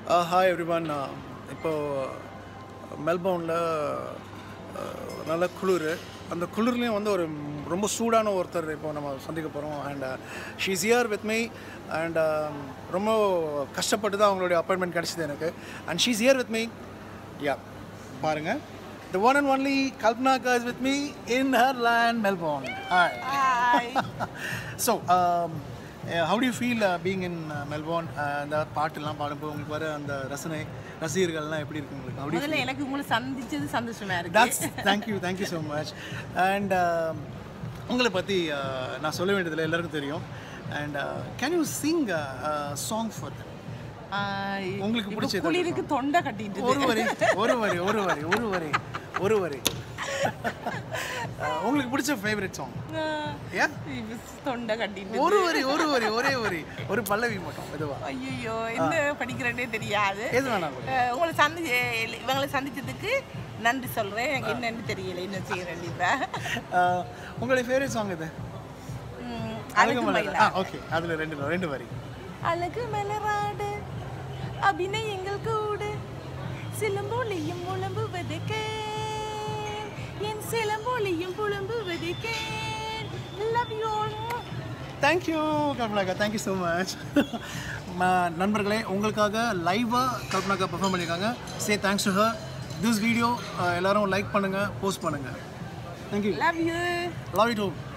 Hi every one இப்போது மெல்பவுனில் நல்ல குளிர் அந்த குளிர்லேயும் வந்து ஒரு ரொம்ப சூடான ஒருத்தர் இப்போ நம்ம சந்திக்க போகிறோம் and she's here with me and ரொம்ப கஷ்டப்பட்டு தான் அவங்களுடைய அப்பாயின்மெண்ட் கிடச்சிது எனக்கு and she's here with me yeah பாருங்கள் the one and only Kalpana is with me in her land Melbourne hi Hi. So how do feel being in Melbourne அந்த பாட்டெல்லாம் பாடும்போது உங்களுக்கு வர அந்த ரசனை ரசிகர்கள்லாம் எப்படி இருக்கு உங்களுக்கு அப்படி முதல்ல எனக்கு உங்களை சந்திச்சது சந்தோஷமா இருக்கு that's thank you thank you so much and உங்களை பற்றி நான் சொல்ல வேண்டியதில்லை எல்லாருக்கும் தெரியும் and can you sing song for ah உங்களுக்கு இப்ப பிடிச்ச ஏதாவது குளிருக்கு தொண்டை கட்டிட்டு ஒரு வரி ஒரு வரி ஒரு வரி ஒரு வரி ஒரு வரி Uh, உங்களுக்கு பிடிச்ச ஃபேவரட் சாங் ஆஹ் ஏன் இப்ப தொண்டை கட்டிட்டு ஒரு வரி ஒரு வரி ஒரே வரி ஒரு பல்லவி மட்டும் இதுவா ஐயோ என்ன படிக்கிறேனே தெரியாது எது வேணாம் ஆஹ் உங்களை சந்தி இவங்களை சந்திச்சதுக்கு நன்றி சொல்றேன் எனக்கு என்னன்னு தெரியல என்ன செய்யறேன் இப்ப Uh, உங்களுடைய ஃபேவரட் சாங் இது உம், அழகு அழகு மலர் மயிலா ஆ ஓகே அதில் ரெண்டு ரெண்டு வரி அழகு மலராடு அபிநயங்கள் கூடு சிலம்பொலியும் முழம்புவது கேன் என் சிலம்பொலியும் புலம்புவது கேன் லவ் யூ தேங்க்யூ கல்பனாக்கா தேங்க்யூ ஸோ மச் நண்பர்களே உங்களுக்காக லைவாக கல்பனாக்கா பெர்ஃபார்ம் பண்ணியிருக்காங்க say thanks to her this video எல்லாரும் லைக் பண்ணுங்கள் போஸ்ட் பண்ணுங்கள் thank you love you love you two